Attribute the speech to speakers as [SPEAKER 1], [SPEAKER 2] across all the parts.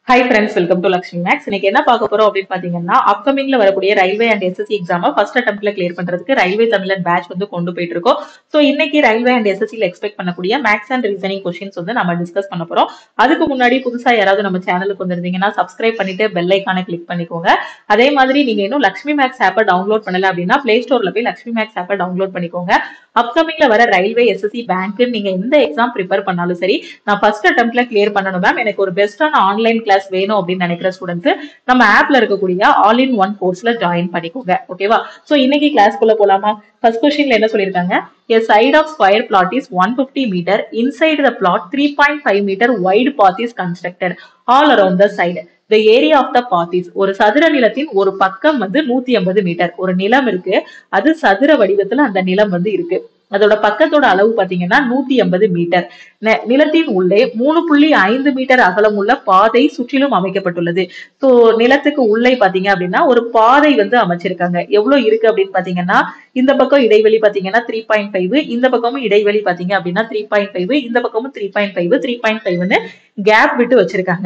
[SPEAKER 1] High friends welcome to Lakshmi maths இன்னைக்கு என்ன பார்க்க போறோம் அப்படின்னு பாத்தீங்கன்னா அப்கமிங்ல வரக்கூடிய ரயில்வே அண்ட் எஸ்எஸ்சி எக்ஸாம ஃபர்ஸ்ட் அட்டம்ப்ட்ல கிளியர் பண்றதுக்கு ரயில்வே தமிழன் பேட்ச் வந்து கொண்டு போயிட்டு இருக்கோம் ஸோ இன்னைக்கு ரயில்வே அண்ட் எஸ்எஸ்சியில் எக்ஸ்பெக்ட் பண்ணக்கூடிய மேக்ஸ் அண்ட் ரீசனிங் கொஸ்டின்ஸ் வந்து நம்ம டிஸ்கஸ் பண்ண போறோம் அதுக்கு முன்னாடி புதுசா யாராவது நம்ம சேனலுக்கு வந்திருந்தீங்கன்னா சப்ஸ்கிரைப் பண்ணிட்டு பெல் ஐக்கானை கிளிக் பண்ணிக்கோங்க அதே மாதிரி நீங்க இன்னும் லக்ஷ்மி மேக்ஸ் ஆப்பை டவுன்லோட் பண்ணல அப்படின்னா பிளே ஸ்டோர்ல போய் லக்ஷ்மி மேக்ஸ் ஆப்பை டவுன்லோட் பண்ணிக்கோங்க அப்கமிங்ல வர ரயில்வே எஸ்எஸ்சி பேங்க் நீங்க எந்த எக்ஸாம் ப்ரிப்பேர் பண்ணாலும் சரி நான் ஃபர்ஸ்ட் அட்டம்ப்ட்ல கிளியர் பண்ணணும் மேம் எனக்கு ஒரு பெஸ்டான ஆன்லைன் கிளாஸ் வேணும் அப்படின்னு நினைக்கிற ஸ்டூடெண்ட்ஸ் நம்ம ஆப்ல இருக்கக்கூடிய ஆல் இன் ஒன் கோர்ஸ்ல ஜாயின் பண்ணிக்கோங்க ஓகேவா சோ இன்னைக்கு கிளாஸ்க்குள்ள போலாமா ஃபர்ஸ்ட் கொஸ்டின்ல என்ன சொல்லிருக்காங்க a side of square plot is 150 meter inside the plot 3.5 meter wide path is constructed all around the side the area of the path is ஒரு சதுர நிலத்தின் ஒரு பக்கம் வந்து 150 மீட்டர் ஒரு நிலம் இருக்கு அது சதுர வடிவத்துல அந்த நிலம் வந்து இருக்கு அதோட பக்கத்தோட அளவு பாத்தீங்கன்னா நூத்தி எண்பது மீட்டர் ந- நிலத்தின் உள்ளே மூணு புள்ளி ஐந்து மீட்டர் அகலம் உள்ள பாதை சுற்றிலும் அமைக்கப்பட்டுள்ளது சோ நிலத்துக்கு உள்ளே பாத்தீங்க அப்படின்னா ஒரு பாதை வந்து அமைச்சிருக்காங்க எவ்வளவு இருக்கு அப்படின்னு பாத்தீங்கன்னா இந்த பக்கம் இடைவெளி பாத்தீங்கன்னா த்ரீ பாயிண்ட் ஃபைவ் இந்த பக்கமும் இடைவெளி பாத்தீங்க அப்படின்னா த்ரீ பாயிண்ட் ஃபைவ் இந்த பக்கமும் three point five three point ஃபைவ்னு கேப் விட்டு வச்சிருக்காங்க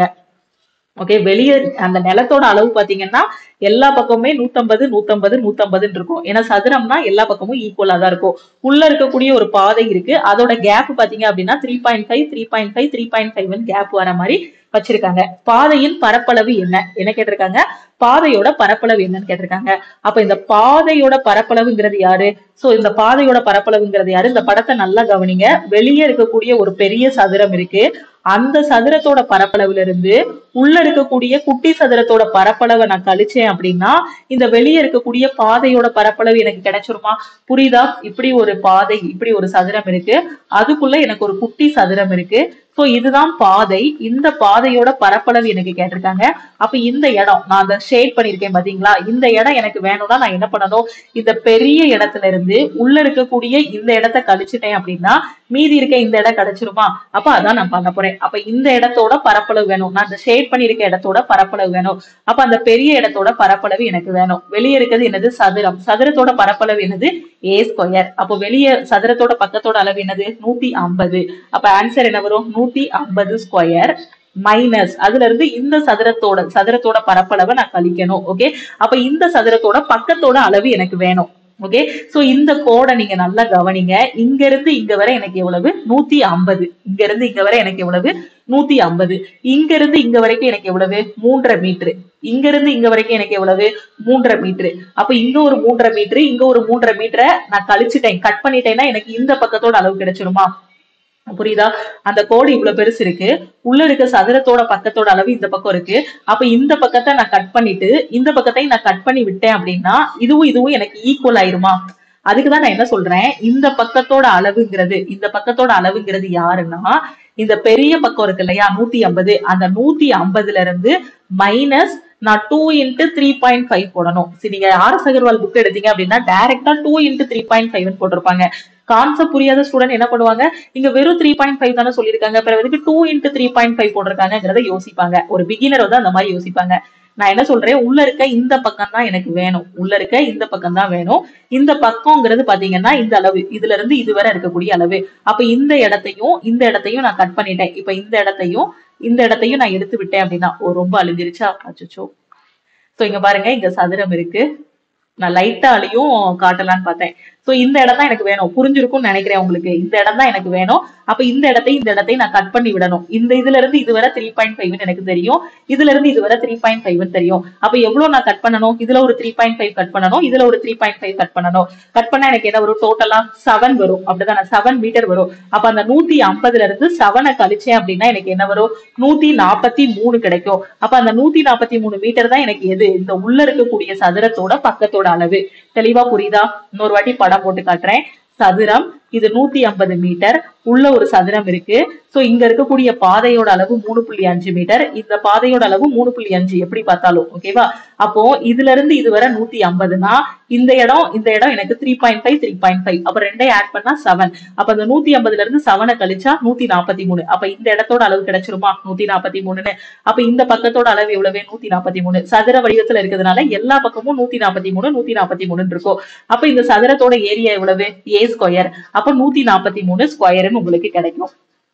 [SPEAKER 1] ஓகே வெளியே அந்த நிலத்தோட அளவு பாத்தீங்கன்னா எல்லா பக்கமுமே நூத்தம்பது நூத்தம்பது நூத்தம்பதுன்னு இருக்கும் ஏன்னா சதுரம்னா எல்லா பக்கமும் ஈக்குவலா தான் இருக்கும் உள்ள இருக்கக்கூடிய ஒரு பாதை இருக்கு அதோட கேப் பாத்தீங்க அப்படின்னா three point five three point five three point five gap வர மாதிரி வச்சிருக்காங்க பாதையின் பரப்பளவு என்ன என்ன கேட்டிருக்காங்க பாதையோட பரப்பளவு என்னன்னு கேட்டிருக்காங்க அப்ப இந்த பாதையோட பரப்பளவுங்கிறது யாரு சோ இந்த பாதையோட பரப்பளவுங்கிறது யாரு இந்த படத்தை நல்லா கவனிங்க வெளியே இருக்கக்கூடிய ஒரு பெரிய சதுரம் இருக்கு அந்த சதுரத்தோட பரப்பளவுல இருந்து உள்ள இருக்கக்கூடிய குட்டி சதுரத்தோட பரப்பளவை நான் கழிச்சேன் அப்படின்னா இந்த வெளியே இருக்கக்கூடிய பாதையோட பரப்பளவு எனக்கு கிடைச்சிருமா புரியுதா இப்படி ஒரு பாதை இப்படி ஒரு சதுரம் இருக்கு அதுக்குள்ள எனக்கு ஒரு குட்டி சதுரம் இருக்கு சோ இதுதான் பாதை இந்த பாதையோட பரப்பளவு எனக்கு கேட்டிருக்காங்க அப்ப இந்த இடம் நான் அந்த ஷேட் பண்ணிருக்கேன் பாத்தீங்களா இந்த இடம் எனக்கு வேணும்னா நான் என்ன பண்ணணும் இந்த பெரிய இடத்துல இருந்து உள்ள இருக்கக்கூடிய இந்த இடத்த கழிச்சிட்டேன் அப்படின்னா மீதி இருக்க இந்த இடம் கிடைச்சிருமா அப்ப அதான் நான் பண்ண போறேன் அப்ப இந்த இடத்தோட பரப்பளவு வேணும் நான் இந்த ஷேட் பண்ணிருக்க இடத்தோட பரப்பளவு வேணும் அப்ப அந்த பெரிய இடத்தோட பரப்பளவு எனக்கு வேணும் வெளியே இருக்கிறது என்னது சதுரம் சதுரத்தோட பரப்பளவு என்னது ஏ ஸ்கொயர் அப்போ வெளியே சதுரத்தோட பக்கத்தோட அளவு என்னது நூத்தி ஐம்பது அப்ப ஆன்சர் என்ன வரும் நூத்தி ஐம்பது ஸ்கொயர் மைனஸ் அதுல இருந்து இந்த சதுரத்தோட சதுரத்தோட பரப்பளவை நான் கழிக்கணும் ஓகே அப்ப இந்த சதுரத்தோட பக்கத்தோட அளவு எனக்கு வேணும் ஓகே சோ இந்த கோடை நீங்க நல்லா கவனிங்க இங்க இருந்து இங்க வரை எனக்கு எவ்வளவு நூத்தி ஐம்பது இங்க இருந்து இங்க வரை எனக்கு எவ்வளவு நூத்தி ஐம்பது இங்க இருந்து இங்க வரைக்கும் எனக்கு எவ்வளவு மூன்றரை மீட்டர் இங்க இருந்து இங்க வரைக்கும் எனக்கு எவ்வளவு மூன்றரை மீட்டர் அப்ப இங்க ஒரு மூன்றரை மீட்டர் இங்க ஒரு மூன்றரை மீட்டரை நான் கழிச்சிட்டேன் கட் பண்ணிட்டேன்னா எனக்கு இந்த பக்கத்தோட அளவு கிடைச்சிருமா புரியுதா அந்த கோடு இவ்வளவு பெருசு இருக்கு உள்ள இருக்க சதுரத்தோட பக்கத்தோட அளவு இந்த பக்கம் இருக்கு அப்ப இந்த பக்கத்தை நான் கட் பண்ணிட்டு இந்த பக்கத்தையும் நான் கட் பண்ணி விட்டேன் அப்படின்னா இதுவும் இதுவும் எனக்கு ஈக்குவல் ஆயிருமா அதுக்குதான் நான் என்ன சொல்றேன் இந்த பக்கத்தோட அளவுங்கிறது இந்த பக்கத்தோட அளவுங்கிறது யாருன்னா இந்த பெரிய பக்கம் இருக்கு இல்லையா நூத்தி ஐம்பது அந்த நூத்தி ஐம்பதுல இருந்து மைனஸ் நான் two into three point five போடணும் சரி நீங்க ஆர் எஸ் அகர்வால் புக் எடுத்தீங்க அப்படின்னா டைரக்டா two into three point five போட்டிருப்பாங்க கான்செப்ட் புரியாத ஸ்டூடெண்ட் என்ன பண்ணுவாங்க இங்க வெறும் த்ரீ பாயிண்ட் ஃபைவ் தானே சொல்லியிருக்காங்க பிறகு எதுக்கு two into three point five போட்டிருக்காங்கிறத யோசிப்பாங்க ஒரு பிகினர் வந்து அந்த மாதிரி யோசிப்பாங்க நான் என்ன சொல்றேன் உள்ள இருக்க இந்த பக்கம் தான் எனக்கு வேணும் உள்ள இருக்க இந்த பக்கம் தான் வேணும் இந்த பக்கம்ங்கிறது பாத்தீங்கன்னா இந்த அளவு இதுல இருந்து இது வரை இருக்கக்கூடிய அளவு அப்ப இந்த இடத்தையும் இந்த இடத்தையும் நான் கட் பண்ணிட்டேன் இப்ப இந்த இடத்தையும் இந்த இடத்தையும் நான் எடுத்து விட்டேன் அப்படின்னா ஓ ரொம்ப அழிஞ்சிருச்சா அச்சோ சோ இங்க பாருங்க இங்க சதுரம் இருக்கு நான் லைட்டாலையும் காட்டலான்னு பார்த்தேன் சோ இந்த இடம் தான் எனக்கு வேணும் புரிஞ்சிருக்கும்னு நினைக்கிறேன் உங்களுக்கு இந்த இடம் தான் எனக்கு வேணும் அப்ப இந்த இடத்தையும் இந்த இடத்தையும் நான் கட் பண்ணி விடணும் இந்த இதுல இருந்து இது வரை த்ரீ பாயிண்ட் ஃபைவ்னு எனக்கு தெரியும் இதுல இருந்து இது வரை த்ரீ பாயிண்ட் ஃபைவ்னு தெரியும் அப்ப எவ்வளவு நான் கட் பண்ணணும் இதுல ஒரு த்ரீ பாயிண்ட் ஃபைவ் கட் பண்ணணும் இதுல ஒரு த்ரீ பாயிண்ட் ஃபைவ் கட் பண்ணணும் கட் பண்ணா எனக்கு என்ன வரும் டோட்டலா செவன் வரும் அப்படிதானே செவன் மீட்டர் வரும் அப்ப அந்த நூத்தி ஐம்பதுல இருந்து செவனை கழிச்சேன் அப்படின்னா எனக்கு என்ன வரும் நூத்தி நாற்பத்தி மூணு கிடைக்கும் அப்ப அந்த நூத்தி நாற்பத்தி மூணு மீட்டர் தான் எனக்கு எது இந்த உள்ள இருக்கக்கூடிய சதுரத்தோட பக்கத்தோட அளவு தெளிவா புரியுதா இன்னொரு வாட்டி படம் போட்டு காட்டுறேன் சதுரம் இது நூத்தி ஐம்பது மீட்டர் உள்ள ஒரு சதுரம் இருக்கு சோ இங்க இருக்கக்கூடிய பாதையோட அளவு மூணு புள்ளி அஞ்சு மீட்டர் இந்த பாதையோட அளவு மூணு புள்ளி அஞ்சு எப்படி பார்த்தாலும் ஓகேவா அப்போ இதுல இருந்து இது வரை நூத்தி ஐம்பதுனா இந்த இடம் இந்த இடம் எனக்கு three point five three point five அப்ப ரெண்டையும் ஆட் பண்ணா செவன் அப்ப அந்த நூத்தி ஐம்பதுல இருந்து செவனை கழிச்சா நூத்தி நாற்பத்தி மூணு அப்ப இந்த இடத்தோட அளவு கிடைச்சிருமா நூத்தி நாற்பத்தி மூணுன்னு அப்ப இந்த பக்கத்தோட அளவு எவ்வளவு நூத்தி நாற்பத்தி மூணு சதுர வடிவத்துல இருக்கிறதுனால எல்லா பக்கமும் நூத்தி நாற்பத்தி மூணு நூத்தி நாற்பத்தி மூணுன்னு இருக்கும் அப்ப இந்த சதுரத்தோட ஏரியா எவ்வளவு ஏ ஸ்கொயர் அப்ப நூத்தி நாற்பத்தி மூணு ஸ்கொயர்னு உங்களுக்கு கிடைக்கும்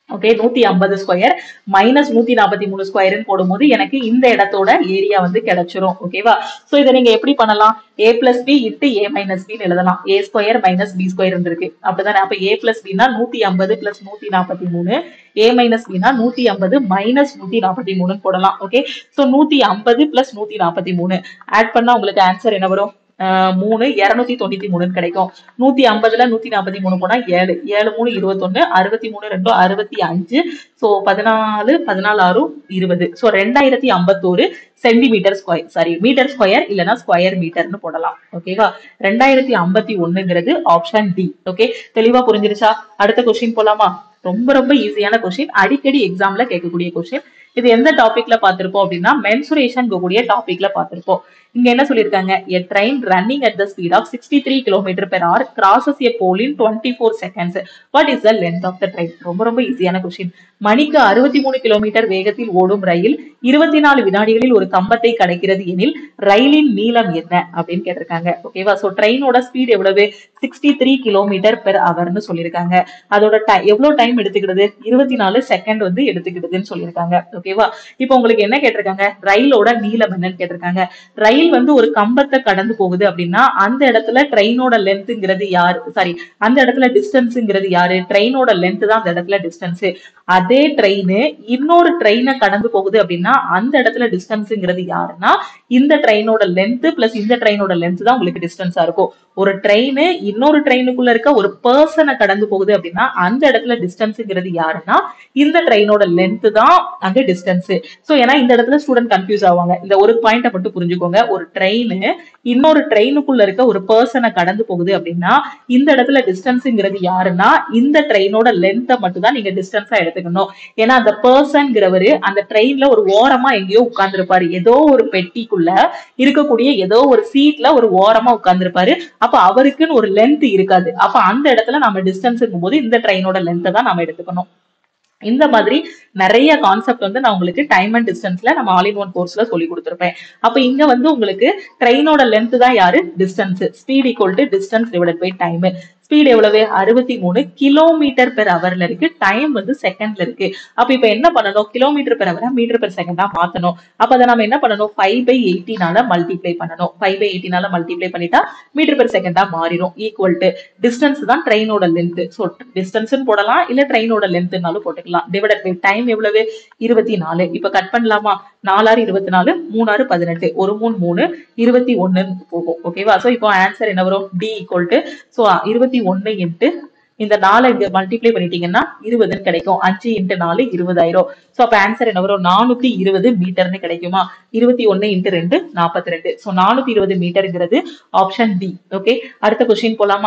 [SPEAKER 1] ஓகே நூத்தி ஐம்பது ஸ்கொயர் மைனஸ் நூத்தி நாற்பத்தி மூணு ஸ்கொயர்னு போடும்போது எனக்கு இந்த இடத்தோட ஏரியா வந்து கிடைச்சிரும் ஓகேவா சோ இதை நீங்க எப்படி பண்ணலாம் A plus B into A minus பின்னு எழுதலாம் A square minus B square இருக்கு அப்படிதானே அப்ப ஏ பிளஸ் பினா நூத்தி ஐம்பது பிளஸ் நூத்தி நாற்பத்தி மூணு ஏ மைனஸ் பினா நூத்தி ஐம்பது மைனஸ் நூத்தி நாற்பத்தி மூணுன்னு போடலாம் ஓகே சோ நூத்தி ஐம்பது பிளஸ் நூத்தி நாற்பத்தி மூணு ஆட் பண்ணா உங்களுக்கு ஆன்சர் என்ன வரும் ஆஹ் மூணு இருநூத்தி தொண்ணூத்தி மூணுன்னு கிடைக்கும் நூத்தி ஐம்பதுல நூத்தி நாற்பத்தி மூணு போனா ஏழு ஏழு மூணு இருபத்தொன்னு அறுபத்தி மூணு ரெண்டும் அறுபத்தி அஞ்சு சோ பதினாலு பதினாலு ஆறும் இருபது சோ ரெண்டாயிரத்தி ஐம்பத்தோரு centimetre square sorry metre square இல்லைன்னா ஸ்கொயர் மீட்டர்னு போடலாம் ஓகேவா ரெண்டாயிரத்தி ஐம்பத்தி ஒண்ணுங்கிறது ஆப்ஷன் டி ஓகே தெளிவா புரிஞ்சிருச்சா அடுத்த கொஸ்டின் போலாமா ரொம்ப ரொம்ப ஈஸியான கொஸ்டின் அடிக்கடி எக்ஸாம்ல கேட்கக்கூடிய கொஸ்டின் இது எந்த டாபிக்ல பார்த்திருப்போம் அப்படின்னா மென்சுரேஷன் கூடிய டாபிக்ல பார்த்திருப்போம் இங்க என்ன சொல்லிருக்காங்க a train running at the speed of sixty three kilometre per hour crosses a pole in twenty four seconds what is the length of the train ரொம்ப ரொம்ப ஈஸியான கொஸ்டின் மணிக்கு அறுபத்தி மூணு கிலோமீட்டர் வேகத்தில் ஓடும் ரயில் இருபத்தி நாலு வினாடிகளில் ஒரு கம்பத்தை கடக்கிறது எனில் ரயிலின் நீளம் என்ன அப்படின்னு கேட்டிருக்காங்க ஓகேவா சோ ட்ரெயினோட ஸ்பீட் எவ்வளவு சிக்ஸ்டி த்ரீ கிலோமீட்டர் பெர் ஹவர்னு சொல்லியிருக்காங்க அதோட ti- எவ்வளவு டைம் எடுத்துக்கிடுது இருபத்தி நாலு செகண்ட் வந்து எடுத்துக்கிடுதுன்னு சொல்லியிருக்காங்க ஓகேவா இப்போ உங்களுக்கு என்ன கேட்டிருக்காங்க ரயிலோட நீளம் என்னன்னு கேட்டிருக்காங்க ரயில் வந்து ஒரு கம்பத்தை கடந்து போகுது அப்படின்னா அந்த இடத்துல ட்ரெயினோட லென்த்ங்கிறது யாரு சாரி அந்த இடத்துல டிஸ்டன்ஸ்ங்கிறது யாரு ட்ரெயினோட லென்த் தான் அந்த இடத்துல டிஸ்டன்ஸ் அதே ட்ரெயின் இன்னொரு ட்ரெயினை கடந்து போகுது அப்படின்னா அந்த இடத்துல டிஸ்டன்ஸ்ங்கிறது யாருன்னா இந்த ட்ரெயினோட லென்த் பிளஸ் இந்த ட்ரெயினோட லென்த் தான் உங்களுக்கு டிஸ்டன்ஸா இருக்கும் ஒரு ட்ரெயின் இன்னொரு ட்ரெயினுக்குள்ள இருக்க ஒரு பர்சனை கடந்து போகுது அப்படின்னா அந்த இடத்துல டிஸ்டன்ஸ்ங்கிறது யாருன்னா இந்த ட்ரெயினோட லென்த் தான் அங்க டிஸ்டன்ஸ் சோ ஏன்னா இந்த இடத்துல ஸ்டூடெண்ட் கன்ஃபியூஸ் ஆவாங்க இந்த ஒரு பாயிண்ட மட்டும் புரிஞ்சுக்கோங்க ஒரு ட்ரெயின் இன்னொரு ட்ரெயினுக்குள்ள இருக்க ஒரு பர்சனை கடந்து போகுது அப்படின்னா இந்த இடத்துல டிஸ்டன்ஸ்ங்கிறது யாருன்னா இந்த ட்ரெயினோட லென்த்தை மட்டும் தான் நீங்க டிஸ்டன்ஸா எடுத்துக்கணும் ஏன்னா அந்த பர்சன்கிறவரு அந்த ட்ரெயின்ல ஒரு ஓரமா எங்கேயோ உட்கார்ந்துருப்பாரு ஏதோ ஒரு பெட்டிக்குள்ள இருக்கக்கூடிய ஏதோ ஒரு சீட்ல ஒரு ஓரமா உட்கார்ந்துருப்பாரு அப்ப அவருக்குன்னு ஒரு லென்த் இருக்காது அப்ப அந்த இடத்துல நம்ம டிஸ்டன்ஸ்ங்கும் போது இந்த ட்ரெயினோட லென்த்தை தான் நம்ம எடுத்துக்கணும் இந்த மாதிரி நிறைய கான்செப்ட் வந்து நான் உங்களுக்கு டைம் அண்ட் டிஸ்டன்ஸ்ல நம்ம ஆல் இன் ஒன் கோர்ஸ்ல சொல்லி கொடுத்துருப்பேன் அப்ப இங்க வந்து உங்களுக்கு ட்ரெயினோட லென்த் தான் யாரு distance speed equal to distance divided by time speed எவ்வளவு அறுபத்தி மூணு கிலோமீட்டர் பெர் ஹவர்ல இருக்கு டைம் வந்து செகண்ட்ல இருக்கு அப்ப இப்ப என்ன பண்ணணும் கிலோமீட்டர் பெர் ஹவரா மீட்டர் பெர் செகண்டா மாத்தணும் அப்ப அதை நம்ம என்ன பண்ணணும் ஃபைவ் பை எயிட்டினால மல்டிப்ளை பண்ணணும் ஃபைவ் பை எயிட்டினால மல்டிப்ளை பண்ணிட்டா மீட்டர் பெர் செகண்டா மாறிடும் ஈக்குவல் டு டிஸ்டன்ஸ் தான் ட்ரெயினோட லென்த் ஸோ டிஸ்டன்ஸ்னு போடலாம் இல்ல ட்ரெயினோட லென்த்னாலும் போட்டுக்கலாம் டிவைடட் பை டைம் எவ்வளவு இருபத்தி நாலு இப்ப கட் பண்ணலாமா நாலாறு இருபத்தி நாலு மூணாறு பதினெட்டு ஒரு மூணு மூணு இருபத்தி ஒண்ணுன்னு போகும் ஓகேவா சோ இப்போ ஆன்சர் என்ன வரும் டி ஈக்குவல் டு ஸோ இருபத்தி ஒன்னு இன்ட்டு இந்த நாலை இங்க மல்டிப்ளை பண்ணிட்டீங்கன்னா இருபதுன்னு கிடைக்கும் அஞ்சு இன்ட்டு நாலு இருபதாயிரம் சோ அப்ப ஆன்சர் என்ன வரும் நானூத்தி இருபது மீட்டர்னு கிடைக்குமா இருபத்தி ஒன்னு இன்ட்டு ரெண்டு நாற்பத்தி ரெண்டு சோ நானூத்தி இருபது மீட்டருங்கிறது ஆப்ஷன் டி ஓகே அடுத்த கொஸ்டின் போலாமா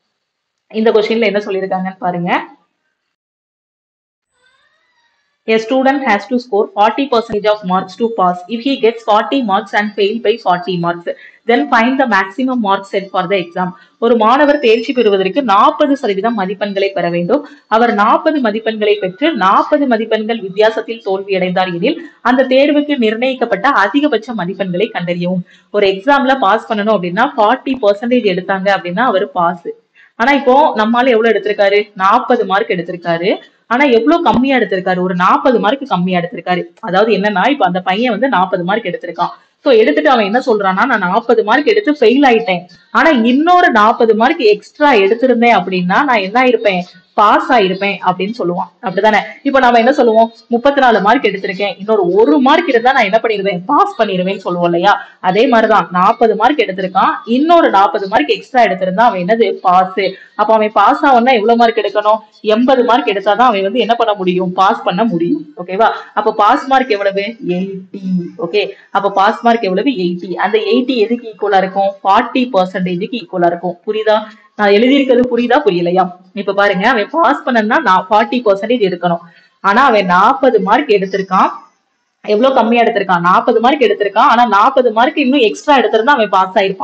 [SPEAKER 1] இந்த கொஸ்டின்ல என்ன சொல்லியிருக்காங்கன்னு பாருங்க A student has to score 40% of marks to pass. If he gets 40 marks and fail by 40 marks, then find the maximum marks set for the exam. ஒரு மாணவர் தேர்ச்சி பெறுவதற்கு நாற்பது சதவீதம் மதிப்பெண்களை பெற வேண்டும் அவர் நாற்பது மதிப்பெண்களை பெற்று நாற்பது மதிப்பெண்கள் வித்தியாசத்தில் தோல்வியடைந்தார் எனில் அந்த தேர்வுக்கு நிர்ணயிக்கப்பட்ட அதிகபட்ச மதிப்பெண்களை கண்டறியவும் ஒரு எக்ஸாம்ல பாஸ் பண்ணணும் அப்படின்னா ஃபார்ட்டி பர்சன்டேஜ் எடுத்தாங்க அப்படின்னா அவர் பாஸ் ஆனா இப்போ நம்மால எவ்வளவு எடுத்திருக்காரு நாற்பது மார்க் எடுத்திருக்காரு ஆனா எவ்வளவு கம்மியா எடுத்திருக்காரு ஒரு நாற்பது மார்க் கம்மியா எடுத்திருக்காரு அதாவது என்னன்னா இப்ப அந்த பையன் வந்து நாற்பது மார்க் எடுத்திருக்கான் சோ எடுத்துட்டு அவன் என்ன சொல்றான்னா நான் நாற்பது மார்க் எடுத்து ஃபெயில் ஆயிட்டேன் ஆனா இன்னொரு நாற்பது மார்க் எக்ஸ்ட்ரா எடுத்திருந்தேன் அப்படின்னா நான் என்ன ஆயிருப்பேன் பாஸ் ஆயிருப்பேன் அப்படின்னு சொல்லுவான் அப்படிதானே இப்போ நாம என்ன சொல்லுவோம் முப்பத்தி நாலு மார்க் எடுத்திருக்கேன் இன்னொரு ஒரு மார்க் இருந்தா நான் என்ன பண்ணிடுவேன் பாஸ் பண்ணிடுவேன்னு சொல்லுவோம் இல்லையா அதே மாதிரிதான் நாற்பது மார்க் எடுத்திருக்கான் இன்னொரு நாற்பது மார்க் எக்ஸ்ட்ரா எடுத்திருந்தா அவன் என்னது பாஸ் அப்ப அவன் பாஸ் ஆகணும்னா எவ்வளவு மார்க் எடுக்கணும் எண்பது மார்க் எடுத்தாதான் அவன் வந்து என்ன பண்ண முடியும் பாஸ் பண்ண முடியும் ஓகேவா அப்ப பாஸ் மார்க் எவ்வளவு எயிட்டி ஓகே அப்ப பாஸ் மார்க் எவ்வளவு எயிட்டி அந்த எயிட்டி எதுக்கு ஈக்குவலா இருக்கும் ஃபார்ட்டி பர்சன்டேஜுக்கு ஈக்குவலா இருக்கும் புரியுதா நான் எழுதியிருக்கிறது புரியுதா புரியலையா இப்ப பாருங்க அவன் பாஸ் பண்ணனா நான் ஃபார்ட்டி பர்சன்டேஜ் எடுக்கணும் ஆனா அவன் நாற்பது மார்க் எடுத்திருக்கான் எவ்வளவு கம்மியா எடுத்திருக்கான் நாற்பது மார்க் எடுத்திருக்கான் ஆனா நாற்பது மார்க் இன்னும் எக்ஸ்ட்ரா எடுத்திருந்தா அவன் பாஸ் ஆயிருப்பான்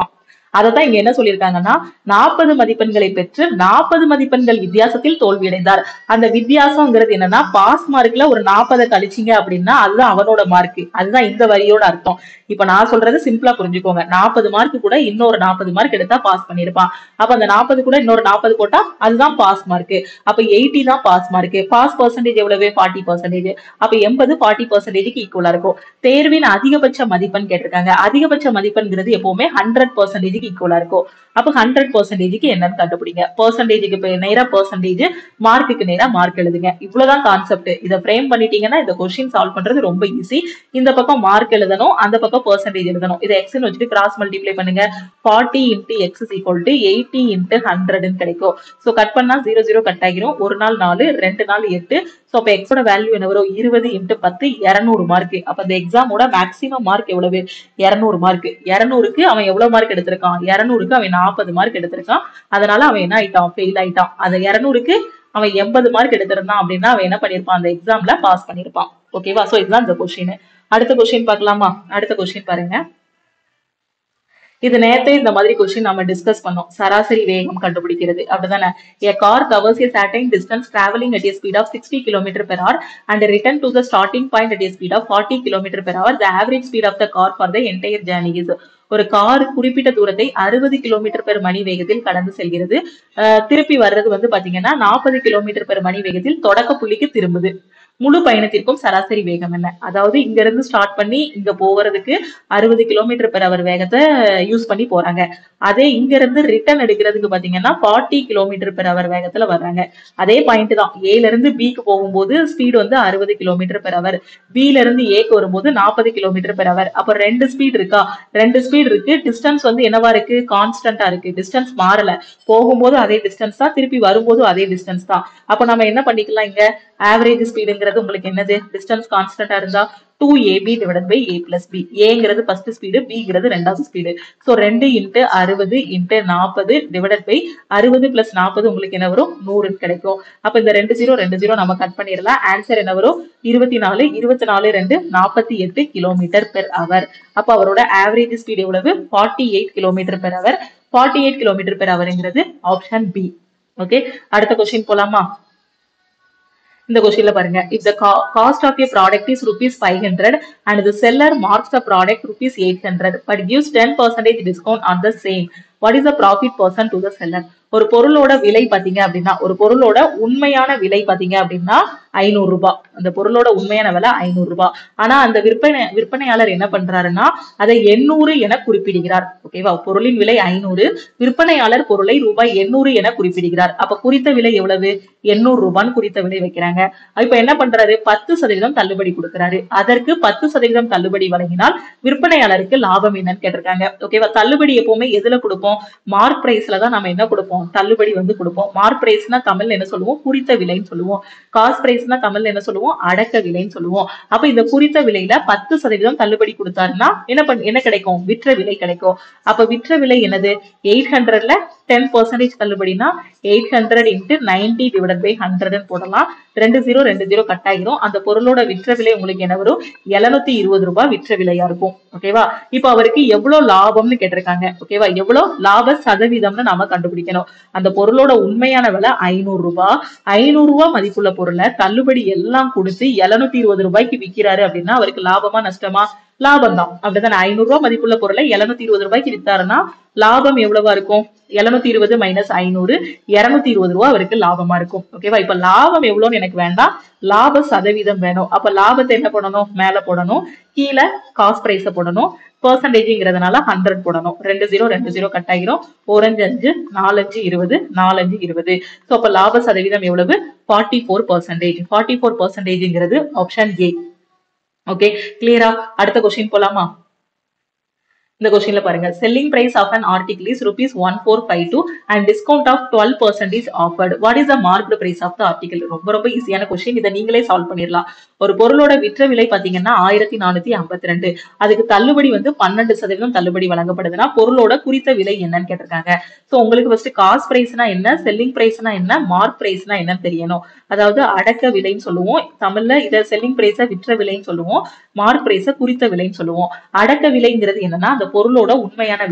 [SPEAKER 1] அதை தான் இங்க என்ன சொல்லியிருக்காங்கன்னா நாற்பது மதிப்பெண்களை பெற்று நாற்பது மதிப்பெண்கள் வித்தியாசத்தில் தோல்வியடைந்தார் அந்த வித்தியாசம்ங்கிறது என்னன்னா பாஸ் மார்க்ல ஒரு நாற்பதை கழிச்சிங்க அப்படின்னா அதுதான் அவனோட மார்க் அதுதான் இந்த வரியோட அர்த்தம் இப்ப நான் சொல்றது சிம்பிளா புரிஞ்சுக்கோங்க நாற்பது மார்க் கூட இன்னொரு நாற்பது மார்க் எடுத்தா பாஸ் பண்ணிருப்பான் அப்ப அந்த நாற்பது கூட இன்னொரு நாற்பது போட்டா அதுதான் பாஸ் மார்க் அப்ப எயிட்டி தான் பாஸ் மார்க் பாஸ் பர்சன்டேஜ் எவ்வளவு ஃபார்ட்டி பர்சன்டேஜ் அப்ப எண்பது ஃபார்ட்டி பர்சன்டேஜ்க்கு ஈக்குவலா இருக்கும் தேர்வின் அதிகபட்ச மதிப்பெண் கேட்டிருக்காங்க அதிகபட்ச மதிப்பெண்ங்கிறது எப்பவுமே ஹண்ட்ரட் பர்சன்டேஜ்க்கு ஈக்குவலா இருக்கும் அப்ப ஹண்ட்ரட் பர்சன்டேஜ்க்கு என்னன்னு கண்டுபிடிங்க பர்சன்டேஜுக்கு நேரா பர்சன்டேஜ் மார்க்குக்கு நேரா மார்க் எழுதுங்க இவ்வளவுதான் கான்செப்ட் இதை ஃப்ரேம் பண்ணிட்டீங்கன்னா இந்த கொஸ்டின் சால்வ் பண்றது ரொம்ப ஈஸி இந்த பக்கம் மார்க் எழுதணும் அந்த பக்கம் பர்சன்டேஜ் எழுதணும் இதை எக்ஸ்னு வச்சுட்டு கிராஸ் மல்டிப்ளை பண்ணுங்க forty into X is equal to eighty into ஹண்ட்ரட்னு கிடைக்கும் ஸோ கட் பண்ணா ஜீரோ ஜீரோ கட் ஆகிரும் ஒரு நாள் நாலு ரெண்டு நாள் எட்டு ஸோ அப்போ எக்ஸோட வேல்யூ என்ன வரும் இருபது இன்ட்டு பத்து இரநூறு மார்க் அப்ப இந்த எக்ஸாமோட மேக்ஸிமம் மார்க் எவ்வளவு இரநூறு மார்க் இரநூறுக்கு அவன் எவ்வளவு மார்க் எடுத்திருக்கான் இரநூறுக்கு அவன் நாற்பது மார்க் எடுத்திருக்கான் அதனால அவன் என்ன ஆயிட்டான் ஃபெயில் ஆயிட்டான் அந்த இரநூறுக்கு அவன் எண்பது மார்க் எடுத்திருந்தான் அப்படின்னா அவன் என்ன பண்ணிருப்பான் அந்த எக்ஸாம்ல பாஸ் பண்ணிருப்பான் ஓகேவா சோ இதுதான் இந்த கொஸ்டின் அடுத்த கொஸ்டின் பார்க்கலாமா அடுத்த கொஸ்டின் பாருங்க இது நேத்தே இந்த மாதிரி கொஸ்டின் நம்ம டிஸ்கஸ் பண்ணோம் சராசரி வேகம் கண்டுபிடிக்கிறது அப்படிதானே a car covers a certain distance traveling at a speed of 60 km per hour and return to the starting point at a speed of 40 km per hour the average speed of the car for the entire journey is ஒரு car குறிப்பிட்ட தூரத்தை அறுபது kilometre per மணி வேகத்தில் கடந்து செல்கிறது அஹ் திருப்பி வர்றது வந்து பாத்தீங்கன்னா நாற்பது கிலோமீட்டர் பெர் மணி வேகத்தில் தொடக்க புள்ளிக்கு திரும்புது முழு பயணத்திற்கும் சராசரி வேகம் என்ன அதாவது இங்க இருந்து ஸ்டார்ட் பண்ணி இங்க போகிறதுக்கு அறுபது கிலோமீட்டர் பெர் அவர் வேகத்தை யூஸ் பண்ணி போறாங்க அதே இங்க இருந்து ரிட்டர்ன் எடுக்கிறதுக்கு பாத்தீங்கன்னா ஃபார்ட்டி கிலோமீட்டர் பெர் அவர் வேகத்துல வர்றாங்க அதே பாயிண்ட் தான் ஏல இருந்து பிக்கு போகும்போது ஸ்பீடு வந்து அறுபது கிலோமீட்டர் பெர் அவர் பில இருந்து ஏக்கு வரும்போது நாற்பது கிலோமீட்டர் பெர் அவர் அப்ப ரெண்டு ஸ்பீட் இருக்கா ரெண்டு ஸ்பீட் இருக்கு டிஸ்டன்ஸ் வந்து என்னவா இருக்கு கான்ஸ்டன்டா இருக்கு டிஸ்டன்ஸ் மாறல போகும்போது அதே டிஸ்டன்ஸ் தான் திருப்பி வரும்போது அதே டிஸ்டன்ஸ் தான் அப்ப நம்ம என்ன பண்ணிக்கலாம் இங்க ஆவரேஜ் ஸ்பீடுங்கிறது உங்களுக்கு என்னது டிஸ்டன்ஸ் கான்ஸ்டன்டா இருந்தா two AB divide by A plus B ஏங்கிறது ஃபர்ஸ்ட் ஸ்பீடு பிங்கிறது ரெண்டாவது ஸ்பீடு ஸோ ரெண்டு இன்ட்டு அறுபது இன்ட்டு நாற்பது டிவைட் பை அறுபது பிளஸ் நாற்பது உங்களுக்கு என்ன வரும் நூறுன்னு கிடைக்கும் அப்ப இந்த ரெண்டு ஜீரோ ரெண்டு ஜீரோ நம்ம கட் பண்ணிடலாம் ஆன்சர் என்ன வரும் இருபத்தி நாலு இருபத்தி நாலு ரெண்டு நாற்பத்தி எட்டு கிலோமீட்டர் பெர் அவர் அப்ப அவரோட ஆவரேஜ் ஸ்பீடு எவ்வளவு forty eight kilometre per hour forty eight kilometre per அவர்ங்கிறது ஆப்ஷன் பி ஓகே அடுத்த கொஸ்டின் போலாமா இந்த கொஸ்டின்ல பாருங்க if the co- cost of a product is rupees 500 and the seller marks the product rupees 800 but gives 10 percentage discount on the same what is the profit person to the seller ஒரு பொருளோட விலை பாத்தீங்க அப்படின்னா ஒரு பொருளோட உண்மையான விலை பாத்தீங்க அப்படின்னா ஐநூறு ரூபாய் அந்த பொருளோட உண்மையான விலை ஐநூறு ரூபாய் ஆனா அந்த விற்பனை விற்பனையாளர் என்ன பண்றாருன்னா அதை எண்ணூறு என குறிப்பிடுகிறார் ஓகேவா பொருளின் விலை ஐநூறு விற்பனையாளர் பொருளை ரூபாய் எண்ணூறு என குறிப்பிடுகிறார் அப்ப குறித்த விலை எவ்வளவு எண்ணூறு ரூபான்னு குறித்த விலை வைக்கிறாங்க இப்ப என்ன பண்றாரு பத்து சதவீதம் தள்ளுபடி கொடுக்கிறாரு அதற்கு பத்து சதவீதம் தள்ளுபடி வழங்கினால் விற்பனையாளருக்கு லாபம் என்னன்னு கேட்டிருக்காங்க ஓகேவா தள்ளுபடி எப்பவுமே எதுல கொடுப்போம் மார்க் பிரைஸ்ல தான் நம்ம என்ன கொடுப்போம் தள்ளுபடி வந்து கொடுப்போம் மார்க் பிரைஸ்னா தமிழ்ல என்ன சொல்லுவோம் குறித்த விலைன்னு சொல்லுவோம் காஸ்ட் பிரைஸ்னா தமிழ்ல என்ன சொல்லுவோம் அடக்க விலைன்னு சொல்லுவோம் அப்ப இந்த குறித்த விலையில பத்து சதவீதம் தள்ளுபடி கொடுத்தாருன்னா என்ன பண்ண என்ன கிடைக்கும் விற்ற விலை கிடைக்கும் அப்ப விற்ற விலை என்னது எயிட் ஹண்ட்ரட்ல டென் பர்சன்டேஜ் தள்ளுபடினா eight hundred into ninety divide by ஹண்ட்ரட்னு போடலாம் ரெண்டு ஜீரோ ரெண்டு ஜீரோ கட் ஆகிரும் அந்த பொருளோட விற்ற விலை உங்களுக்கு என்ன வரும் எழுநூத்தி இருபது ரூபாய் விற்ற விலையா இருக்கும் ஓகேவா இப்போ அவருக்கு எவ்வளவு லாபம்னு கேட்டிருக்காங்க ஓகேவா எவ்வளவு லாப சதவீதம்னு நாம கண்டுபிடிக்கணும் அந்த பொருளோட உண்மையான விலை ஐநூறு ரூபாய் ஐநூறு ரூபாய் மதிப்புள்ள பொருளை தள்ளுபடி எல்லாம் கொடுத்து எழுநூத்தி இருபது ரூபாய்க்கு விக்கிறாரு அப்படின்னா அவருக்கு லாபமா நஷ்டமா லாபம் தான் அப்படிதானே ஐநூறு ரூபாய் மதிப்புள்ள பொருளை எழுநூத்தி இருபது ரூபாய்க்கு வித்தாருன்னா லாபம் எவ்வளவா இருக்கும் எழுநூத்தி இருபது மைனஸ் ஐநூறு இருநூத்தி இருபது ரூபாய் அவருக்கு லாபமா இருக்கும் ஓகேவா இப்ப லாபம் எவ்வளவுன்னு எனக்கு வேண்டாம் லாப சதவீதம் வேணும் அப்ப லாபத்தை என்ன பண்ணணும் மேல போடணும் கீழே காஸ்ட் பிரைஸ போடணும் பர்சன்டேஜ்ங்கிறதுனால ஹண்ட்ரட் போடணும் ரெண்டு ஜீரோ ரெண்டு ஜீரோ கட் ஆகிரும் ஓரஞ்சு அஞ்சு நாலஞ்சு இருபது நாலஞ்சு இருபது ஸோ அப்ப லாப சதவீதம் எவ்வளவு forty four percentage forty four பர்சன்டேஜ்ங்கிறது ஆப்ஷன் ஏ ஓகே கிளியரா அடுத்த கொஸ்டின் போலாமா இந்த கொஸ்டின்ல பாருங்க selling price of an article is rupees one four five two and discount of twelve percent is offered what is the marked price of the article ரொம்ப ரொம்ப ஈஸியான கொஸ்டின் இதை நீங்களே சால்வ் பண்ணிடலாம் ஒரு பொருளோட விற்ற விலை பாத்தீங்கன்னா ஆயிரத்தி நானூத்தி ஐம்பத்தி ரெண்டு அதுக்கு தள்ளுபடி வந்து பன்னெண்டு சதவீதம் தள்ளுபடி வழங்கப்படுதுன்னா பொருளோட குறித்த விலை என்னன்னு கேட்டிருக்காங்க சோ உங்களுக்கு ஃபர்ஸ்ட் காஸ்ட் பிரைஸ்னா என்ன செல்லிங் பிரைஸ்னா என்ன மார்க் பிரைஸ்னா என்னன்னு தெரியணும் அதாவது அடக்க விலைன்னு சொல்லுவோம் தமிழ்ல இத செல்லிங் பிரைஸ விற்ற விலைன்னு சொல்லுவோம் மார்க் பிரைஸ குறித்த விலைன்னு சொல்லுவோம் அடக்க விலைங்கிறது என்னன்னா அந்த பொருளோட உண்மையான விலை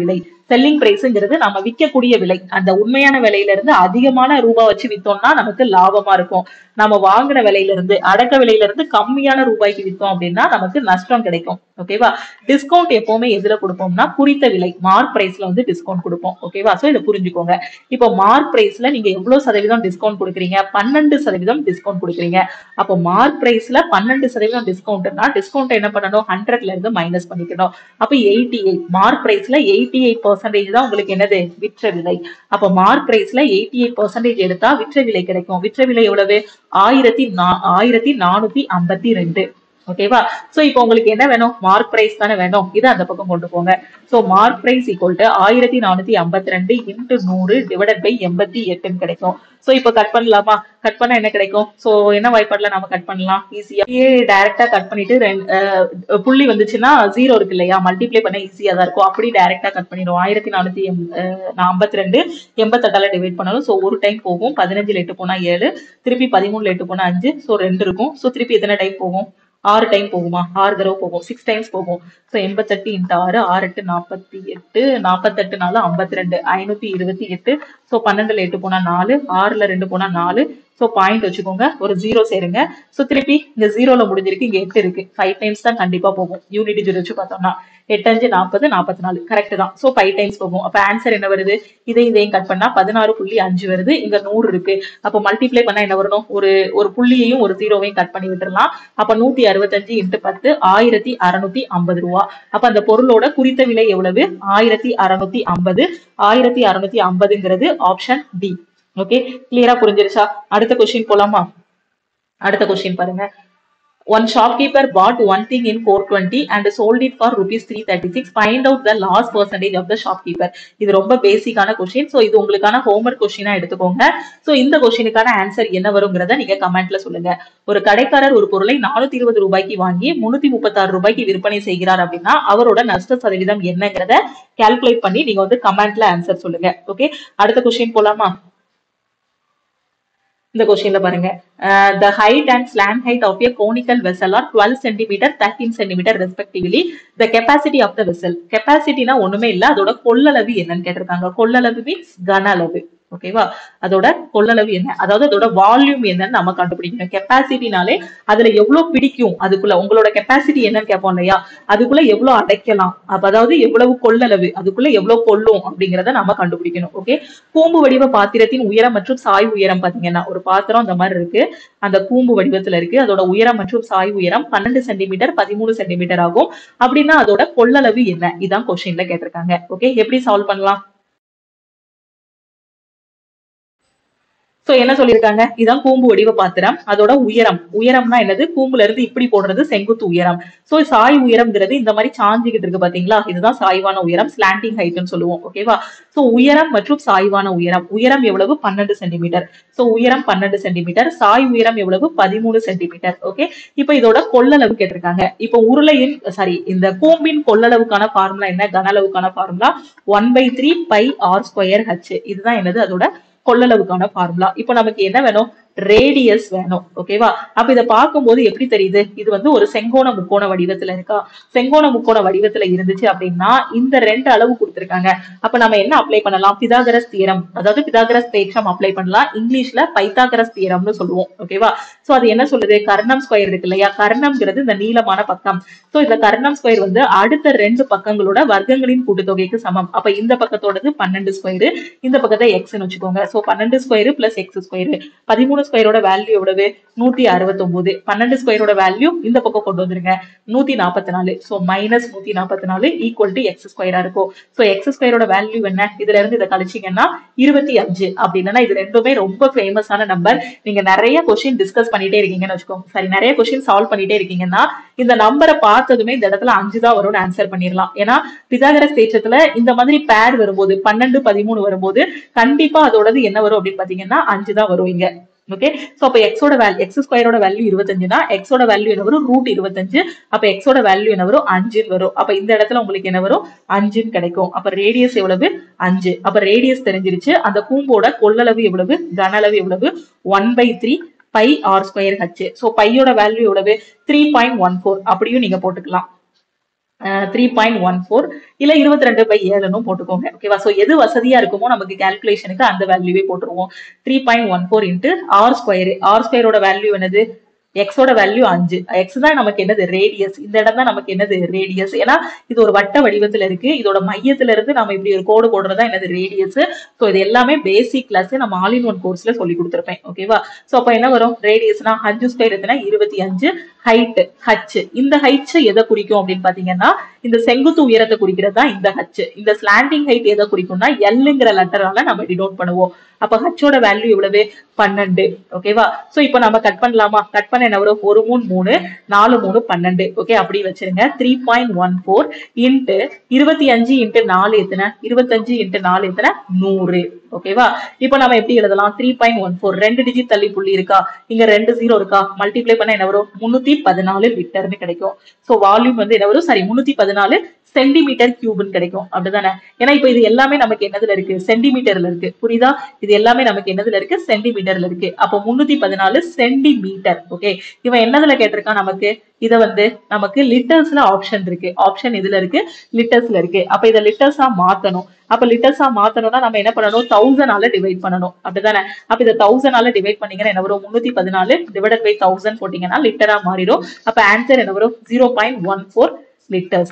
[SPEAKER 1] செல்லிங் பிரைஸ்ங்கிறது நம்ம விற்கக்கூடிய விலை அந்த உண்மையான விலையில இருந்து அதிகமான ரூபாய் வச்சு வித்தோம்னா நமக்கு லாபமா இருக்கும் நம்ம வாங்கின விலையில இருந்து அடக்க விலையில இருந்து கம்மியான ரூபாய்க்கு வித்தோம் அப்படின்னா நமக்கு நஷ்டம் கிடைக்கும் ஓகேவா டிஸ்கவுண்ட் எப்பவுமே எதுல கொடுப்போம்னா குறித்த விலை மார்க் பிரைஸ்ல வந்து டிஸ்கவுண்ட் கொடுப்போம் ஓகேவா சோ இதை புரிஞ்சுக்கோங்க இப்போ மார்க் பிரைஸ்ல நீங்க எவ்வளவு சதவீதம் டிஸ்கவுண்ட் கொடுக்குறீங்க பன்னெண்டு சதவீதம் டிஸ்கவுண்ட் கொடுக்குறீங்க அப்போ மார்க் பிரைஸ்ல பன்னெண்டு சதவீதம் டிஸ்கவுண்ட்னா டிஸ்கவுண்ட் என்ன பண்ணணும் ஹண்ட்ரட்ல இருந்து மைனஸ் பண்ணிக்கணும் அப்ப எயிட்டி எயிட் மார்க் பிரைஸ்ல எயிட்டி எயிட் பர்சன்டேஜ் தான் உங்களுக்கு என்னது விற்ற விலை அப்ப மார்க் பிரைஸ்ல எயிட்டி எயிட் பர்சன்டேஜ் எடுத்தா விற்ற விலை கிடைக்கும் விற்ற விலை எவ்வளவு ஆயிரத்தி நா- ஆயிரத்தி நானூத்தி ஐம்பத்தி ரெண்டு ஓகேவா சோ இப்போ உங்களுக்கு என்ன வேணும் மார்க் பிரைஸ் தானே வேணும் இதை அந்த பக்கம் கொண்டு போங்க so mark price equal to ஆயிரத்தி நானூத்தி ஐம்பத்தி ரெண்டு இன்டு நூறு டிவைடட் பை எண்பத்தி எட்டுன்னு கிடைக்கும் சோ இப்போ கட் பண்ணலாமா கட் பண்ணா என்ன கிடைக்கும் சோ என்ன வாய்ப்பாடுல நாம கட் பண்ணலாம் ஈஸியா டைரக்டா கட் பண்ணிட்டு ரெண்டு அஹ், புள்ளி வந்துச்சுன்னா ஜீரோ இருக்கு இல்லையா மல்டிப்ளை பண்ண ஈஸியா தான் இருக்கும் அப்படி டைரக்டா கட் பண்ணிடுவோம் ஆயிரத்தி நானூத்தி ஐம்பத்தி ரெண்டு எண்பத்தெட்டால டிவைட் பண்ணாலும் சோ ஒரு டைம் போகும் பதினஞ்சுல எட்டு போனா ஏழு திருப்பி பதிமூணுல எட்டு போனா அஞ்சு சோ ரெண்டு இருக்கும் சோ திருப்பி எத்தனை டைம் போகும் ஆறு டைம் போகுமா ஆறு தடவை போகும் சிக்ஸ் டைம்ஸ் போகும் ஸோ எண்பத்தெட்டு இன்ட்டு ஆறு ஆறு எட்டு நாற்பத்தி எட்டு நாற்பத்தெட்டு நாலு ஐம்பத்தி ரெண்டு ஐநூத்தி இருபத்தி எட்டு ஸோ பன்னெண்டுல எட்டு போனா நாலு ஆறுல ரெண்டு போனா நாலு ஸோ பாயிண்ட் வச்சுக்கோங்க ஒரு ஜீரோ சேருங்க ஸோ திருப்பி இங்க ஜீரோல முடிஞ்சிருக்கு இங்க எட்டு இருக்கு ஃபைவ் டைம்ஸ் தான் கண்டிப்பா போகும் யூனிட் ஜீரோ வச்சு பார்த்தோம்னா எட்டு அஞ்சு நாற்பது நாற்பத்தி நாலு கரெக்ட் தான் ஸோ ஃபைவ் டைம்ஸ் போகும் அப்ப ஆன்சர் என்ன வருது இதை இதையும் கட் பண்ணா பதினாறு புள்ளி அஞ்சு வருது இங்க நூறு இருக்கு அப்போ மல்டிப்ளை பண்ணா என்ன வரணும் ஒரு ஒரு புள்ளியையும் ஒரு ஜீரோவையும் கட் பண்ணி விட்டுறலாம் அப்ப நூத்தி அறுபத்தஞ்சு இன்ட்டு பத்து ஆயிரத்தி அறுநூத்தி ஐம்பது ரூபா அப்ப அந்த பொருளோட குறித்த விலை எவ்வளவு ஆயிரத்தி அறுநூத்தி ஐம்பது ஆயிரத்தி அறுநூத்தி ஐம்பதுங்கிறது ஆப்ஷன் டி ஓகே கிளியரா புரிஞ்சிருச்சா அடுத்த கொஸ்டின் போலாமா அடுத்த கொஸ்டின் பாருங்க one shopkeeper bought one thing in 420 and sold it for rupees 336 find out the loss percentage of the shopkeeper இது ரொம்ப பேசிக்கான கொஸ்டின் சோ இது உங்களுக்கான ஹோம்ஒர்க் கொஸ்டினா எடுத்துக்கோங்க சோ இந்த கொஸ்டினுக்கான ஆன்சர் என்ன வருங்கிறத நீங்க கமெண்ட்ல சொல்லுங்க ஒரு கடைக்காரர் ஒரு பொருளை நானூத்தி இருபது ரூபாய்க்கு வாங்கி முன்னூத்தி முப்பத்தாறு ரூபாய்க்கு விற்பனை செய்கிறார் அப்படின்னா அவரோட நஷ்ட சதவீதம் என்னங்கிறத கால்குலேட் பண்ணி நீங்க வந்து கமெண்ட்ல ஆன்சர் சொல்லுங்க ஓகே அடுத்த கொஸ்டின் போலாமா இந்த கொஸ்டின்ல பாருங்க the height and slant height of a conical vessel are twelve centimetre thirteen centimetre respectively the capacity of the vessel கெப்பாசிட்டினா ஒண்ணுமே இல்ல அதோட கொள்ளளவு என்னன்னு கேட்டிருக்காங்க கொள்ளளவு மீன்ஸ் கன அளவு ஓகேவா அதோட கொள்ளளவு என்ன அதாவது அதோட வால்யூம் என்னன்னு நம்ம கண்டுபிடிக்கணும் கெப்பாசிட்டினாலே அதுல எவ்வளவு பிடிக்கும் அதுக்குள்ள உங்களோட கெப்பாசிட்டி என்னன்னு கேட்போம் இல்லையா அதுக்குள்ள எவ்வளவு அடைக்கலாம் அப்ப அதாவது எவ்வளவு கொள்ளளவு அதுக்குள்ள எவ்வளவு கொள்ளும் அப்படிங்கறத நம்ம கண்டுபிடிக்கணும் ஓகே கூம்பு வடிவ பாத்திரத்தின் உயரம் மற்றும் சாய் உயரம் பாத்தீங்கன்னா ஒரு பாத்திரம் அந்த மாதிரி இருக்கு அந்த கூம்பு வடிவத்துல இருக்கு அதோட உயரம் மற்றும் சாய் உயரம் பன்னெண்டு சென்டிமீட்டர் பதிமூணு சென்டிமீட்டர் ஆகும் அப்படின்னா அதோட கொள்ளளவு என்ன இதான் கொஸ்டின்ல கேட்டிருக்காங்க ஓகே எப்படி சால்வ் பண்ணலாம் சோ என்ன சொல்லியிருக்காங்க இதான் கூம்பு வடிவ பாத்திரம் அதோட உயரம் உயரம்னா என்னது கூம்புல இருந்து இப்படி போடுறது செங்குத்து உயரம் சோ சாய் உயரம்ங்கிறது இந்த மாதிரி சாஞ்சிக்கிட்டு இருக்கு பாத்தீங்களா இதுதான் சாய்வான உயரம் ஸ்லாண்டிங் ஹைட்னு சொல்லுவோம் ஓகேவா சோ உயரம் மற்றும் சாய்வான உயரம் உயரம் எவ்வளவு பன்னெண்டு சென்டிமீட்டர் சோ உயரம் பன்னெண்டு சென்டிமீட்டர் சாய் உயரம் எவ்வளவு பதிமூணு சென்டிமீட்டர் ஓகே இப்போ இதோட கொள்ளளவு கேட்டிருக்காங்க இப்போ உருளையின் சாரி இந்த கூம்பின் கொள்ளளவுக்கான ஃபார்முலா என்ன கன அளவுக்கான formula one by three pi r square h இதுதான் என்னது அதோட கொள்ளளவுக்கான ஃபார்முலா இப்போ நமக்கு என்ன வேணும் ரேடியஸ் வேணும் ஓகேவா அப்ப இத பார்க்கும்போது எப்படி தெரியுது இது வந்து ஒரு செங்கோண முக்கோண வடிவத்துல இருக்கா செங்கோண முக்கோண வடிவத்துல இருந்துச்சு அப்படின்னா இந்த ரெண்டு அளவு கொடுத்திருக்காங்க அப்ப நம்ம என்ன அப்ளை பண்ணலாம் பிதாகரஸ் தியரம் அதாவது பிதாகரஸ் தேற்றம் அப்ளை பண்ணலாம் இங்கிலீஷ்ல பைத்தாகரஸ் தியரம்னு சொல்லுவோம் ஓகேவா சோ அது என்ன சொல்லுது கர்ணம் ஸ்கொயர் இருக்கு இல்லையா கர்ணம்ங்கிறது இந்த நீளமான பக்கம் சோ இந்த கர்ணம் ஸ்கொயர் வந்து அடுத்த ரெண்டு பக்கங்களோட வர்க்கங்களின் கூட்டுத்தொகைக்கு சமம் அப்ப இந்த பக்கத்தோடது பன்னெண்டு ஸ்கொயர் இந்த பக்கத்தை எக்ஸ்னு வச்சுக்கோங்க சோ பன்னெண்டு ஸ்கொயர் பிளஸ் எக்ஸ் ஸ்கொயர் பதிமூணு ஸ்கொயரோட வேல்யூ எவ்வளவு நூத்தி அறுபத்தி ஒன்பது பன்னெண்டு ஸ்கொயரோட வேல்யூ இந்த பக்கம் கொண்டு வந்துருங்க நூத்தி நாற்பத்தி நாலு சோ மைனஸ் நூத்தி நாற்பத்தி நாலு ஈக்குவல் டு எக்ஸ் ஸ்கொயரா இருக்கும் சோ எக்ஸ் ஸ்கொயரோட வேல்யூ என்ன இதுல இருந்து இதை கழிச்சீங்கன்னா இருபத்தி அஞ்சு அப்படின்னா இது ரெண்டுமே ரொம்ப ஃபேமஸான நம்பர் நீங்க நிறைய கொஸ்டின் டிஸ்கஸ் பண்ணிட்டே இருக்கீங்கன்னு வச்சுக்கோங்க சரி நிறைய கொஸ்டின் சால்வ் பண்ணிட்டே இருக்கீங்கன்னா இந்த நம்பரை பார்த்ததுமே இந்த இடத்துல அஞ்சு தான் வரும்னு ஆன்சர் பண்ணிடலாம் ஏன்னா பிதாகரஸ் தேற்றத்துல இந்த மாதிரி பேர் வரும்போது பன்னெண்டு பதிமூணு வரும்போது கண்டிப்பா அதோடது என்ன வரும் அப்படின்னு பாத்தீங்கன்னா அஞ்சு தான் வரும் இங்க ஓகே சோ அப்ப எக்ஸோட வேல்யூ எக்ஸ் ஸ்கொயரோட வேல்யூ இருபத்தஞ்சுனா எக்ஸோட வேல்யூ என்ன வரும் ரூட் இருபத்தஞ்சு அப்ப எக்ஸோட வேல்யூ என்ன வரும் அஞ்சுன்னு வரும் அப்ப இந்த இடத்துல உங்களுக்கு என்ன வரும் அஞ்சுன்னு கிடைக்கும் அப்ப ரேடியஸ் எவ்வளவு அஞ்சு அப்ப ரேடியஸ் தெரிஞ்சிருச்சு அந்த கூம்போட கொள்ளளவு எவ்வளவு கன அளவு எவ்வளவு one by three pi r square h so பையோட வேல்யூ எவ்வளவு த்ரீ பாயிண்ட் ஒன் ஃபோர் அப்படியும் நீங்க போட்டுக்கலாம் த்ரீ பாயிண்ட் ஒன் ஃபோர் இல்ல இருபத்தி ரெண்டு பை ஏழுன்னு போட்டுக்கோங்க ஓகேவா சோ எது வசதியா இருக்குமோ நமக்கு கால்குலேஷனுக்கு அந்த வேல்யூவே போட்டுருவோம் three point one four into r square r ஸ்கொயரோட வேல்யூ என்னது எக்ஸோட வேல்யூ அஞ்சு எக்ஸ் தான் நமக்கு என்னது ரேடியஸ் இந்த இடம் தான் நமக்கு என்னது ரேடியஸ் ஏன்னா இது ஒரு வட்ட வடிவத்துல இருக்கு இதோட மையத்துல இருந்து நம்ம இப்படி ஒரு கோடு போடுறதா என்னது ரேடியஸ் ஸோ இது எல்லாமே பேசிக் கிளாஸ் நம்ம ஆல் இன் ஒன் கோர்ஸ்ல சொல்லி கொடுத்துருப்பேன் ஓகேவா ஸோ அப்போ என்ன வரும் ரேடியஸ்னா அஞ்சு ஸ்கொயர் எத்தனை இருபத்தி அஞ்சு ஹைட் ஹச் இந்த ஹைட் எதை குறிக்கும் அப்படின்னு பாத்தீங்கன்னா இந்த செங்குத்து உயரத்தை குறிக்கிறது தான் இந்த ஹச் இந்த ஸ்லாண்டிங் ஹைட் எதை குறிக்கும்னா எல்லுங்கிற லெட்டரால நம்ம டினோட் பண்ணுவோம் அப்ப ஹச்சோட வேல்யூ எவ்வளவு பன்னெண்டு ஓகேவா சோ இப்போ நம்ம கட் பண்ணலாமா கட் பண்ண என்ன வரும் ஒரு மூணு மூணு நாலு மூணு பன்னெண்டு ஓகே அப்படி வச்சிருங்க three point one four into இருபத்தி அஞ்சு இன்ட்டு நாலு எத்தனை இருபத்தஞ்சு இன்ட்டு நாலு எத்தனை நூறு ஓகேவா இப்போ நம்ம எப்படி எழுதலாம் த்ரீ பாயிண்ட் ஒன் ஃபோர் ரெண்டு டிஜிட் தள்ளி புள்ளி இருக்கா இங்க ரெண்டு ஜீரோ இருக்கா மல்டிப்ளை பண்ண என்ன வரும் முன்னூத்தி பதினாலு லிட்டர்னு கிடைக்கும் சோ வால்யூம் வந்து என்ன வரும் சாரி முன்னூத்தி பதினாலு சென்டிமீட்டர் கியூப்னு கிடைக்கும் அப்படிதானே ஏன்னா இப்போ இது எல்லாமே நமக்கு என்னதுல இருக்கு சென்டிமீட்டர்ல இருக்கு புரியுதா இது எல்லாமே நமக்கு என்னதுல இருக்கு சென்டிமீட்டர்ல இருக்கு அப்போ முன்னூத்தி பதினாலு சென்டிமீட்டர் ஓகே இவன் என்னதுல கேட்டிருக்கான் நமக்கு இத வந்து நமக்கு லிட்டர்ஸ்ல ஆப்ஷன் இருக்கு ஆப்ஷன் இதுல இருக்கு லிட்டர்ஸ்ல இருக்கு அப்ப இத லிட்டர்ஸா மாத்தணும் அப்ப லிட்டர்ஸா மாத்தணும்னா நம்ம என்ன பண்ணணும் தௌசண்டால டிவைட் பண்ணணும் அப்படிதானே அப்ப இதை தௌசண்டால டிவைட் பண்ணீங்கன்னா என்ன வரும் முன்னூத்தி பதினாலு டிவைடட் பை தௌசண்ட் போட்டீங்கன்னா லிட்டரா மாறிடும் அப்ப ஆன்சர் என்ன வரும் zero point one four litres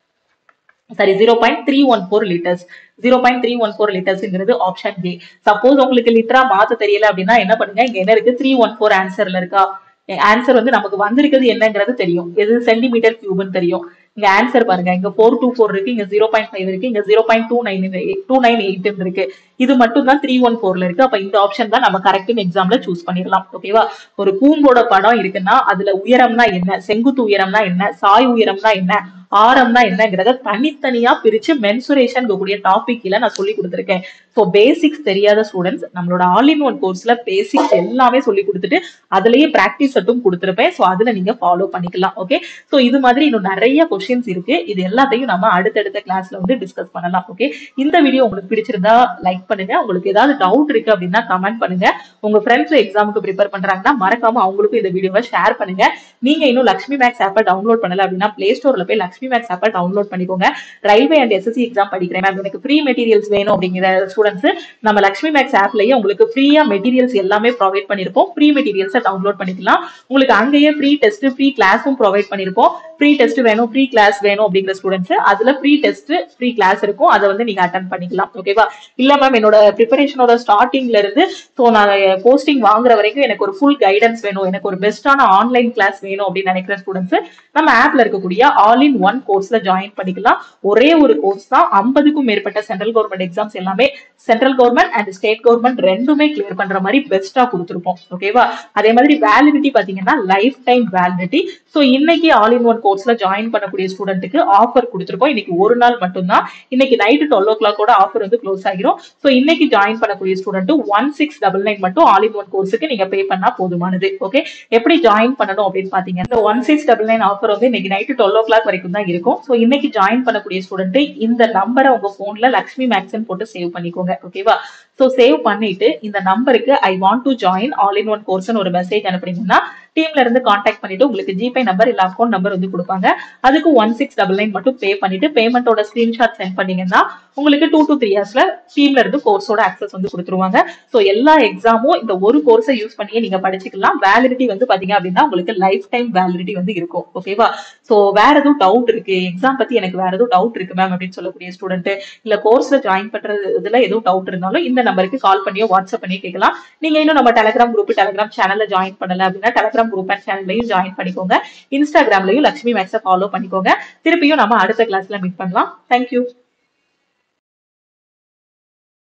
[SPEAKER 1] sorry zero point three one four litres zero point three one four லிட்டர்ஸ்ங்கிறது ஆப்ஷன் ஏ சப்போஸ் உங்களுக்கு லிட்டரா மாத்த தெரியல அப்படின்னா என்ன பண்ணுங்க இங்க என்ன இருக்கு த்ரீ ஒன் ஃபோர் ஆன்சர்ல இருக்கா ஆன்சர் வந்து நமக்கு வந்திருக்கிறது என்னங்கிறது தெரியும் எது சென்டிமீட்டர் கியூப்னு தெரியும் இங்க ஆன்சர் பாருங்க இங்க ஃபோர் டூ ஃபோர் இருக்கு இங்க ஜீரோ பாயிண்ட் ஃபைவ் இருக்கு இங்க zero point two nine two nine eight இருக்கு இது மட்டும் தான் த்ரீ ஒன் ஃபோர்ல இருக்கு அப்ப இந்த ஆப்ஷன் தான் நம்ம கரெக்ட்னு எக்ஸாம்ல சூஸ் பண்ணிடலாம் ஓகேவா ஒரு கூம்போட படம் இருக்குன்னா அதுல உயரம்னா என்ன செங்குத்து உயரம்னா என்ன சாய் உயரம்னா என்ன ஆரம்னா என்னங்கிறத தனித்தனியா பிரிச்சு மென்சுரேஷன் கூடிய டாபிக் கீழ நான் சொல்லி கொடுத்துருக்கேன் ஸோ பேசிக்ஸ் தெரியாத ஸ்டூடெண்ட்ஸ் நம்மளோட ஆல் இன் ஒன் கோர்ஸ்ல பேசிக்ஸ் எல்லாமே சொல்லி கொடுத்துட்டு அதுலயே பிராக்டிஸ் செட்டும் கொடுத்துருப்பேன் ஸோ அதுல நீங்க ஃபாலோ பண்ணிக்கலாம் ஓகே ஸோ இது மாதிரி இன்னும் நிறைய கொஸ்டின்ஸ் இருக்கு இது எல்லாத்தையும் நம்ம அடுத்தடுத்த கிளாஸ்ல வந்து டிஸ்கஸ் பண்ணலாம் ஓகே இந்த வீடியோ உங்களுக்கு பிடிச்சிருந்தா லைக் பண்ணுங்க உங்களுக்கு ஏதாவது டவுட் இருக்கு அப்படின்னா கமெண்ட் பண்ணுங்க உங்க ஃப்ரெண்ட்ஸ் எக்ஸாமுக்கு ப்ரிப்பேர் பண்றாங்கன்னா மறக்காம அவங்களுக்கும் இந்த வீடியோவை ஷேர் பண்ணுங்க நீங்க இன்னும் லக்ஷ்மி மேக்ஸ் ஆப்பை டவுன்லோட் பண்ணல அப்படின்னா பிளே ஸ்டோர்ல போய் லக்ஷ்மி மேக்ஸ் ஆப்பை டவுன்லோட் பண்ணிக்கோங்க ரயில்வே அண்ட் எஸ்எஸ்சி எக்ஸாம் படிக்கிறேன் மேம் எனக்கு ஃப்ரீ மெட்டீரியல்ஸ் வேணும் அப்படிங்கிற ஸ்டூடெண்ட்ஸ் நம்ம லக்ஷ்மி மேக்ஸ் ஆப்லயே உங்களுக்கு ஃப்ரீயா மெட்டீரியல்ஸ் எல்லாமே ப்ரொவைட் பண்ணிருப்போம் ஃப்ரீ மெட்டீரியல்ஸை டவுன்லோட் பண்ணிக்கலாம் உங்களுக்கு அங்கேயே ஃப்ரீ டெஸ்ட் ஃப்ரீ கிளாஸும் ப்ரொவைட் பண்ணிருப்போம் ஃப்ரீ டெஸ்ட் வேணும் ஃப்ரீ கிளாஸ் வேணும் அப்படிங்கிற ஸ்டூடெண்ட்ஸ் அதுல ஃப்ரீ டெஸ்ட் ஃப்ரீ கிளாஸ் இருக்கும் அதை வந்து நீங்க அட்டன் பண்ணிக்கலாம் ஓகேவா இல்ல மேம் என்னோட ப்ரிப்பரேஷனோட ஸ்டார்டிங்ல இருந்து ஸோ நான் போஸ்டிங் வாங்குற வரைக்கும் எனக்கு ஒரு ஃபுல் கைடன்ஸ் வேணும் எனக்கு ஒரு பெஸ்டான ஆன்லைன் கிளாஸ் வேணும் அப்படின்னு நினைக்கிற ஸ்டூடெண்ட்ஸ் நம்ம ஆப்ல இருக்கக்கூடிய ஆல் இன் ஒன் கோர்ஸ்ல ஜாயின் பண்ணிக்கலாம் ஒரே ஒரு கோர்ஸ் தான் ஐம்பதுக்கும் மேற்பட்ட சென்ட்ரல் கவர்மெண்ட் எக்ஸாம்ஸ் எல்லாமே central government and state government ரெண்டுமே கிளியர் பண்ற மாதிரி பெஸ்டா கொடுத்துருப்போம் ஓகேவா அதே மாதிரி வேலிடிட்டி பாத்தீங்கன்னா லைஃப் டைம் வேலிடிட்டி ஸோ இன்னைக்கு ஆல் இன் ஒன் கோர்ஸ்ல ஜாயின் பண்ணக்கூடிய ஸ்டூடெண்ட்டுக்கு ஆஃபர் கொடுத்துருக்கோம் இன்னைக்கு ஒரு நாள் மட்டும்தான் இன்னைக்கு நைட்டு டுவெல் ஓ கிளாக்கோட ஆஃபர் வந்து க்ளோஸ் ஆகிரும் ஸோ இன்னைக்கு ஜாயின் பண்ணக்கூடிய student one six double nine மட்டும் ஆல் இன் ஒன் கோர்ஸுக்கு நீங்க பே பண்ணா போதுமானது ஓகே எப்படி ஜாயின் பண்ணணும் அப்படின்னு பாத்தீங்கன்னா one six double nine offer வந்து இன்னைக்கு நைட்டு டுவெல் ஓ கிளாக் வரைக்கும் தான் இருக்கும் ஸோ இன்னைக்கு ஜாயின் பண்ணக்கூடிய ஸ்டூடெண்ட் இந்த நம்பரை உங்க போன்ல லக்ஷ்மி மேக்ஸ்ன்னு போட்டு சேவ் பண்ணிக்கோங்க ஓகேவா ஸோ சேவ் பண்ணிட்டு இந்த நம்பருக்கு I want to join all in one கோர்ஸ்னு ஒரு மெசேஜ் அனுப்புறீங்கன்னா டீம்ல இருந்து காண்டாக்ட் பண்ணிட்டு உங்களுக்கு ஜிபே நம்பர் இல்ல அக்கௌண்ட் நம்பர் வந்து கொடுப்பாங்க அதுக்கு ஒன் சிக்ஸ் டபுள் நைன் மட்டும் பே பண்ணிட்டு பேமெண்ட்டோட ஸ்கிரீன்ஷாட் சென்ட் பண்ணீங்கன்னா உங்களுக்கு டூ டு த்ரீ இயர்ஸ்ல டீம்ல இருந்து கோர்ஸோட ஆக்சஸ் வந்து கொடுத்துருவாங்க ஸோ எல்லா எக்ஸாமும் இந்த ஒரு கோர்ஸை யூஸ் பண்ணியே நீங்க படிச்சுக்கலாம் வேலிடிட்டி வந்து பாத்தீங்க அப்படின்னா உங்களுக்கு லைஃப் டைம் வேலிடிட்டி வந்து இருக்கும் ஓகேவா ஸோ வேற எதுவும் டவுட் இருக்கு எக்ஸாம் பத்தி எனக்கு வேற எதுவும் டவுட் இருக்கு மேம் அப்படின்னு சொல்லக்கூடிய ஸ்டூடெண்ட் இல்ல கோர்ஸ்ல ஜாயின் பண்றது இதுல எதுவும் டவுட் இருந்தாலும் இந்த நம்பருக்கு கால் பண்ணியோ வாட்ஸ்அப் பண்ணியோ கேட்கலாம் நீங்க இன்னும் நம்ம டெலிகிராம் குரூப் டெலிகிராம் சேனல்ல ஜாயின் பண்ணல அப்படின்னா டெலிகிராம் குரூப் அண்ட் சேனல்லையும் ஜாயின் பண்ணிக்கோங்க இன்ஸ்டாகிராம்லயும் லக்ஷ்மி மேக்ஸை ஃபாலோ பண்ணிக்கோங்க திருப்பியும் நம்ம அடுத்த கிளாஸ்ல மீட் பண்ணலாம் தேங்க்யூ